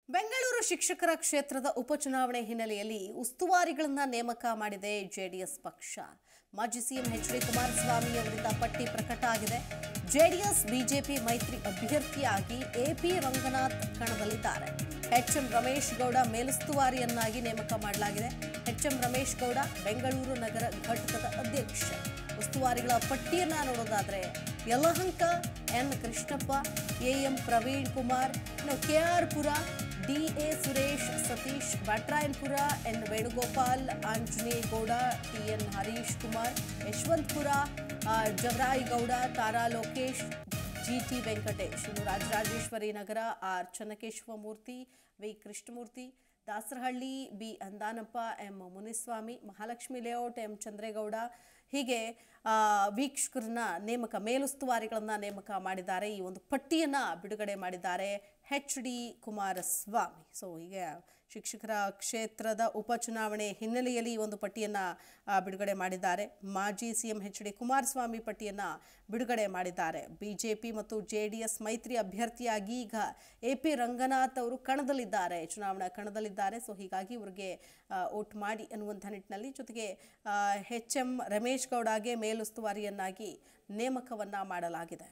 ಬೆಂಗಳೂರು ಶಿಕ್ಷಕರ ಕ್ಷೇತ್ರದ ಉಪಚುನಾವಣೆ ಹಿನ್ನೆಲೆಯಲ್ಲಿ ಉಸ್ತುವಾರಿಗಳನ್ನ ನೇಮಕ ಮಾಡಿದೆ ಜೆಡಿಎಸ್ ಪಕ್ಷ ಮಾಜಿ ಸಿಎಂ ಎಚ್ ಡಿ ಕುಮಾರಸ್ವಾಮಿ ಅವರಿಂದ ಪಟ್ಟಿ ಪ್ರಕಟ ಆಗಿದೆ ಜೆಡಿಎಸ್ ಬಿಜೆಪಿ ಮೈತ್ರಿ ಅಭ್ಯರ್ಥಿಯಾಗಿ ಎಪಿ ರಂಗನಾಥ್ ಕಣದಲ್ಲಿದ್ದಾರೆ ಎಚ್ ಎಂ ರಮೇಶ್ ಗೌಡ ಮೇಲುಸ್ತುವಾರಿಯನ್ನಾಗಿ ನೇಮಕ ಮಾಡಲಾಗಿದೆ ಎಚ್ ಎಂ ರಮೇಶ್ ಗೌಡ ಬೆಂಗಳೂರು ನಗರ ಘಟಕದ ಅಧ್ಯಕ್ಷ ಉಸ್ತುವಾರಿಗಳ ಪಟ್ಟಿಯನ್ನ ನೋಡೋದಾದ್ರೆ ಯಲಹಂಕ ಎನ್ ಕೃಷ್ಣಪ್ಪ ಎಎಂ ಪ್ರವೀಣ್ ಕುಮಾರ್ ಇನ್ನು K R Pura D A Suresh Satish Byatarayanapura N Venugopal Anjaneyagowda T N Harish Kumar Yeshwanthpur ಆ, ಜವರಾಯಿಗೌಡ ತಾರಾ ಲೋಕೇಶ್ ಜಿಟಿ ವೆಂಕಟೇಶ್ ಇನ್ನು Rajarajeshwari Nagar R Channakeshavamurthy V Krishnamurthy Dasarahalli B Andanappa M Muniswamy Mahalakshmi layout M Chandregowda ಹೀಗೆ ಆ, ವೀಕ್ಷಕರನ್ನ ನೇಮಕ ಮೇಲುಸ್ತುವಾರಿಗಳನ್ನ ನೇಮಕ ಮಾಡಿದ್ದಾರೆ ಈ ಒಂದು ಪಟ್ಟಿಯನ್ನ ಬಿಡುಗಡೆ ಮಾಡಿದ್ದಾರೆ ಎಚ್ ಡಿ ಕುಮಾರಸ್ವಾಮಿ ಸೊ ಹೀಗೆ ಶಿಕ್ಷಕರ ಕ್ಷೇತ್ರದ ಉಪಚುನಾವಣೆ ಹಿನ್ನೆಲೆಯಲ್ಲಿ ಈ ಒಂದು ಪಟ್ಟಿಯನ್ನ ಆ, ಬಿಡುಗಡೆ ಮಾಡಿದ್ದಾರೆ ಮಾಜಿ ಸಿಎಂ ಎಚ್ ಡಿ ಕುಮಾರಸ್ವಾಮಿ ಪಟ್ಟಿಯನ್ನ ಬಿಡುಗಡೆ ಮಾಡಿದ್ದಾರೆ ಬಿಜೆಪಿ ಮತ್ತು ಜೆಡಿಎಸ್ ಮೈತ್ರಿ ಅಭ್ಯರ್ಥಿಯಾಗಿ ಈಗ ಎ ಪಿ ರಂಗನಾಥ್ ಅವರು ಕಣದಲ್ಲಿದ್ದಾರೆ ಚುನಾವಣಾ ಕಣದಲ್ಲಿದ್ದಾರೆ ಸೊ ಹೀಗಾಗಿ ಇವರಿಗೆ ವೋಟ್ ಮಾಡಿ ಅನ್ನುವಂಥ ನಿಟ್ಟಿನಲ್ಲಿ ಜೊತೆಗೆ ಎಚ್ ಎಂ ರಮೇಶ್ ಗೌಡಗೆ ಮೇಲುಸ್ತುವಾರಿಯನ್ನಾಗಿ ನೇಮಕವನ್ನ ಮಾಡಲಾಗಿದೆ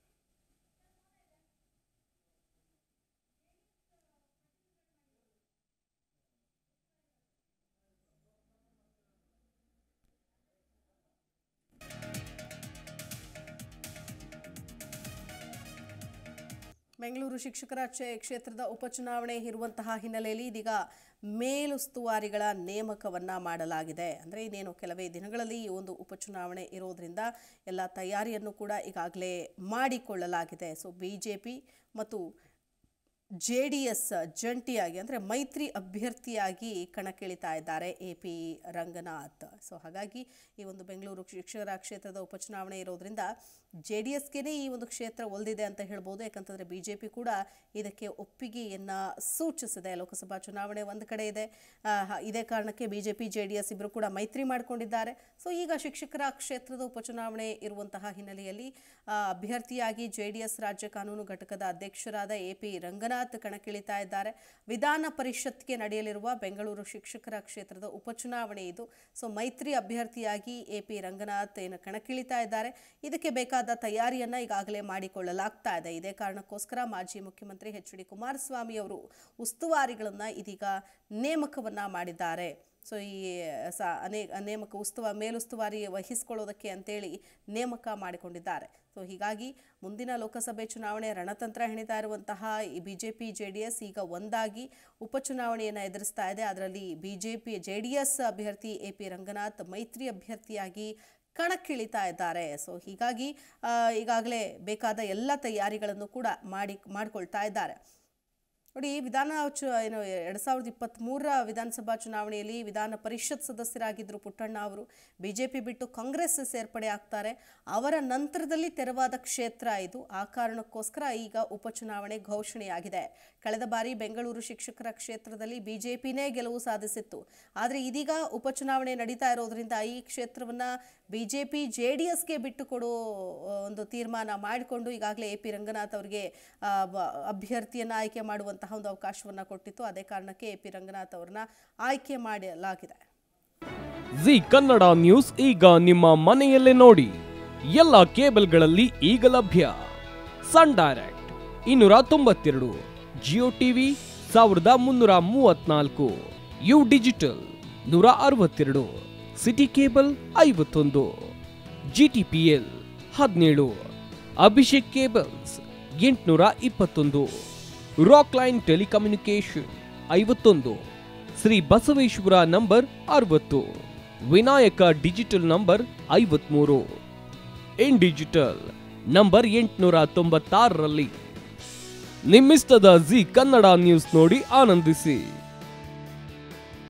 ಬೆಂಗಳೂರು ಶಿಕ್ಷಕರ ಕ್ಷೇ- ಕ್ಷೇತ್ರದ ಉಪಚುನಾವಣೆ ಇರುವಂತಹ ಹಿನ್ನೆಲೆಯಲ್ಲಿ ಇದೀಗ ಮೇಲುಸ್ತುವಾರಿಗಳ ನೇಮಕವನ್ನ ಮಾಡಲಾಗಿದೆ ಅಂದರೆ ಇನ್ನೇನು ಕೆಲವೇ ದಿನಗಳಲ್ಲಿ ಈ ಒಂದು ಉಪಚುನಾವಣೆ ಇರೋದ್ರಿಂದ ಎಲ್ಲ ತಯಾರಿಯನ್ನು ಕೂಡ ಈಗಾಗಲೇ ಮಾಡಿಕೊಳ್ಳಲಾಗಿದೆ ಸೊ ಬಿ ಜೆ ಪಿ ಮತ್ತು ಜೆ ಡಿ ಎಸ್ ಜಂಟಿಯಾಗಿ ಅಂದರೆ ಮೈತ್ರಿ ಅಭ್ಯರ್ಥಿಯಾಗಿ ಕಣಕ್ಕಿಳಿತಾ ಇದ್ದಾರೆ ಎ ಪಿ ರಂಗನಾಥ್ ಸೊ ಹಾಗಾಗಿ ಈ ಒಂದು ಬೆಂಗಳೂರು ಶಿಕ್ಷಕರ ಕ್ಷೇತ್ರದ ಉಪಚುನಾವಣೆ ಇರೋದ್ರಿಂದ ಜೆ ಡಿ ಎಸ್ಗೆ ಈ ಒಂದು ಕ್ಷೇತ್ರ ಒಲ್ದಿದೆ ಅಂತ ಹೇಳ್ಬೋದು ಯಾಕಂತಂದರೆ ಬಿ ಜೆ ಪಿ ಕೂಡ ಇದಕ್ಕೆ ಒಪ್ಪಿಗೆಯನ್ನು ಸೂಚಿಸಿದೆ ಲೋಕಸಭಾ ಚುನಾವಣೆ ಒಂದು ಕಡೆ ಇದೆ ಆ, ಹ- ಇದೇ ಕಾರಣಕ್ಕೆ B J P J D S ಇಬ್ಬರು ಕೂಡ ಮೈತ್ರಿ ಮಾಡಿಕೊಂಡಿದ್ದಾರೆ ಸೊ ಈಗ ಶಿಕ್ಷಕರ ಕ್ಷೇತ್ರದ ಉಪಚುನಾವಣೆ ಇರುವಂತಹ ಹಿನ್ನೆಲೆಯಲ್ಲಿ ಆ, ಅಭ್ಯರ್ಥಿಯಾಗಿ ಜೆ ಡಿ ಎಸ್ ರಾಜ್ಯ ಕಾನೂನು ಘಟಕದ ಅಧ್ಯಕ್ಷರಾದ ಎ ಪಿ ರಂಗನಾಥ್ ಕಣಕ್ಕಿಳಿತಾ ಇದ್ದಾರೆ ವಿಧಾನ ಪರಿಷತ್ಗೆ ನಡೆಯಲಿರುವ ಬೆಂಗಳೂರು ಶಿಕ್ಷಕರ ಕ್ಷೇತ್ರದ ಉಪಚುನಾವಣೆ ಇದು ಸೊ ಮೈತ್ರಿ ಅಭ್ಯರ್ಥಿಯಾಗಿ ಎ ಪಿ ರಂಗನಾಥ್ ಏನು ಕಣಕ್ಕಿಳಿತಾ ಇದ್ದಾರೆ ಇದಕ್ಕೆ ಬೇಕಾದ ತಯಾರಿಯನ್ನ ಈಗಾಗಲೇ ಮಾಡಿಕೊಳ್ಳಲಾಗ್ತಾ ಇದೆ ಇದೇ ಕಾರಣಕ್ಕೋಸ್ಕರ ಮಾಜಿ ಮುಖ್ಯಮಂತ್ರಿ ಎಚ್ ಡಿ ಕುಮಾರಸ್ವಾಮಿ ಅವರು ಉಸ್ತುವಾರಿಗಳನ್ನ ಇದೀಗ ನೇಮಕವನ್ನ ಮಾಡಿದ್ದಾರೆ ಸೊ ಈ ಸ ಅನೇಕ ನೇಮಕ ಉಸ್ತುವ ಮೇಲುಸ್ತುವಾರಿ ವಹಿಸಿಕೊಳ್ಳೋದಕ್ಕೆ ಅಂತೇಳಿ ನೇಮಕ ಮಾಡಿಕೊಂಡಿದ್ದಾರೆ ಸೊ ಹೀಗಾಗಿ ಮುಂದಿನ ಲೋಕಸಭೆ ಚುನಾವಣೆ ರಣತಂತ್ರ ಹೆಣಿತಾ ಇರುವಂತಹ ಈ B J P J D S ಈಗ ಒಂದಾಗಿ ಉಪಚುನಾವಣೆಯನ್ನು ಎದುರಿಸ್ತಾ ಇದೆ ಅದರಲ್ಲಿ B J P J D S ಅಭ್ಯರ್ಥಿ ಎ ಪಿ ರಂಗನಾಥ್ ಮೈತ್ರಿ ಅಭ್ಯರ್ಥಿಯಾಗಿ ಕಣಕ್ಕಿಳಿತಾ ಇದ್ದಾರೆ ಸೊ ಹೀಗಾಗಿ ಆ, ಈಗಾಗಲೇ ಬೇಕಾದ ಎಲ್ಲ ತಯಾರಿಗಳನ್ನು ಕೂಡ ಮಾಡಿ ಮಾಡಿಕೊಳ್ತಾ ಇದ್ದಾರೆ ನೋಡಿ ವಿಧಾನ ಚು ಏನು ಎರಡು ಸಾವಿರದ ಇಪ್ಪತ್ತ್ಮೂರರ ವಿಧಾನಸಭಾ ಚುನಾವಣೆಯಲ್ಲಿ ವಿಧಾನ ಪರಿಷತ್ ಸದಸ್ಯರಾಗಿದ್ದರು ಪುಟ್ಟಣ್ಣ ಅವರು ಬಿ ಜೆ ಪಿ ಬಿಟ್ಟು ಕಾಂಗ್ರೆಸ್ ಸೇರ್ಪಡೆ ಆಗ್ತಾರೆ ಅವರ ನಂತರದಲ್ಲಿ ತೆರವಾದ ಕ್ಷೇತ್ರ ಇದು ಆ ಕಾರಣಕ್ಕೋಸ್ಕರ ಈಗ ಉಪಚುನಾವಣೆ ಘೋಷಣೆಯಾಗಿದೆ ಕಳೆದ ಬಾರಿ ಬೆಂಗಳೂರು ಶಿಕ್ಷಕರ ಕ್ಷೇತ್ರದಲ್ಲಿ ಬಿ ಜೆ ಪಿನೇ ಗೆಲುವು ಸಾಧಿಸಿತ್ತು ಆದರೆ ಇದೀಗ ಉಪಚುನಾವಣೆ ನಡೀತಾ ಇರೋದ್ರಿಂದ ಈ ಕ್ಷೇತ್ರವನ್ನು B J P J D ಎಸ್ಗೆ ಬಿಟ್ಟು ಕೊಡೋ ಆ, ಒಂದು ತೀರ್ಮಾನ ಮಾಡಿಕೊಂಡು ಈಗಾಗಲೇ ಎ ಪಿ ರಂಗನಾಥ್ ಅವರಿಗೆ ಆ, ಬ- ಅಭ್ಯರ್ಥಿಯನ್ನು ಆಯ್ಕೆ ಮಾಡುವಂತಹ ಒಂದು ಅವಕಾಶವನ್ನು ಕೊಟ್ಟಿತ್ತು ಅದೇ ಕಾರಣಕ್ಕೆ ಎ ಪಿ ರಂಗನಾಥ್ ಅವರನ್ನ ಆಯ್ಕೆ ಮಾಡಲಾಗಿದೆ ಜಿ ಕನ್ನಡ ನ್ಯೂಸ್ ಈಗ ನಿಮ್ಮ ಮನೆಯಲ್ಲೇ ನೋಡಿ ಎಲ್ಲ ಕೇಬಲ್ಗಳಲ್ಲಿ ಈಗ ಲಭ್ಯ ಸನ್ ಡೈರೆಕ್ಟ್ ಇನ್ನೂರ ತೊಂಬತ್ತೆರಡು ಜಿಯೋ ಟಿವಿ ಸಾವಿರದ ಮುನ್ನೂರ ಮೂವತ್ನಾಲ್ಕು ಯು ಡಿಜಿಟಲ್ ನೂರ ಅರವತ್ತೆರಡು ಸಿಟಿ ಕೇಬಲ್ ಐವತ್ತೊಂದು ಜಿಟಿಪಿಎಲ್ ಹದಿನೇಳು ಅಭಿಷೇಕ್ ಕೇಬಲ್ಸ್ ಎಂಟುನೂರ ಇಪ್ಪತ್ತೊಂದು ರಾಕ್ ಲೈನ್ ಟೆಲಿಕಮ್ಯುನಿಕೇಶನ್ ಐವತ್ತೊಂದು ಶ್ರೀ ಬಸವೇಶ್ವರ ನಂಬರ್ ಅರವತ್ತು ವಿನಾಯಕ ಡಿಜಿಟಲ್ ನಂಬರ್ ಐವತ್ಮೂರು ಇನ್ ಡಿಜಿಟಲ್ ನಂಬರ್ ಎಂಟುನೂರ ತೊಂಬತ್ತಾರರಲ್ಲಿ ನಿಮ್ಮಿಸ್ತದ ಜಿ ಕನ್ನಡ ನ್ಯೂಸ್ ನೋಡಿ ಆನಂದಿಸಿ